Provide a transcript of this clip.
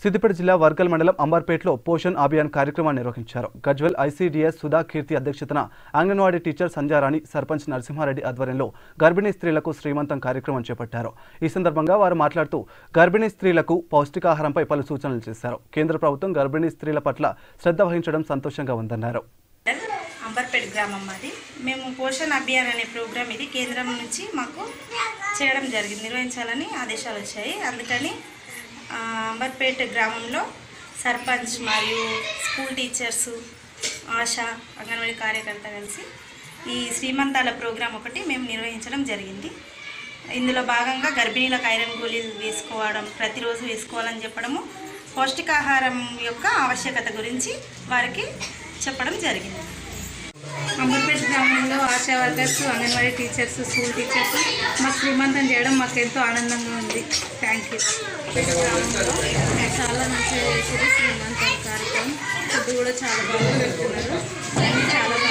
సిద్దిపేట జిల్లా వర్గల్ మండలం అంబర్పేటలో పోషణ్ అభియాన్ కార్యక్రమాన్ని నిర్వహించారు గజ్వెల్ ఐసీడీఎస్ సుధా కీర్తి అధ్యక్షతన అంగన్వాడీ టీచర్ సంధ్యారాణి సర్పంచ్ నరసింహారెడ్డి ఆధ్వర్యంలో గర్భిణీ స్త్రీలకు శ్రీమంతం కార్యక్రమం చేపట్టారు ఈ సందర్భంగా వారు మాట్లాడుతూ గర్భిణీ స్త్రీలకు పౌష్టికాహారంపై పలు సూచనలు చేశారు కేంద్ర ప్రభుత్వం గర్భిణీ స్త్రీల పట్ల శ్రద్ధ వహించడం సంతోషంగా ఉందన్నారు అంబర్పేట గ్రామం మాది మేము పోషణ్ అభియాన్ అనే ప్రోగ్రామ్ ఇది కేంద్రం నుంచి మాకు చేయడం జరిగింది నిర్వహించాలని ఆదేశాలు వచ్చాయి అందుకని ఆ, అంబర్పేట గ్రామంలో సర్పంచ్ మరియు స్కూల్ టీచర్స్ ఆశా అంగన్వాడీ కార్యకర్త కలిసి ఈ శ్రీమంతాల ప్రోగ్రాం ఒకటి మేము నిర్వహించడం జరిగింది ఇందులో భాగంగా గర్భిణీలకు ఐరన్ గోళీలు వేసుకోవడం ప్రతిరోజు వేసుకోవాలని చెప్పడము పౌష్టికాహారం యొక్క ఆవశ్యకత గురించి వారికి చెప్పడం జరిగింది అంబర్పేట గ్రామంలో Asha workers anganwadi teachers school teachers మాకు శ్రీమంతం చేయడం మాకు ఎంతో ఆనందంగా ఉంది థ్యాంక్ యూ చాలా మంచిగా చేసారు శ్రీమంతం కార్యక్రమం ఫుడ్ కూడా చాలా బాగా పెడుతున్నారు అన్నీ చాలా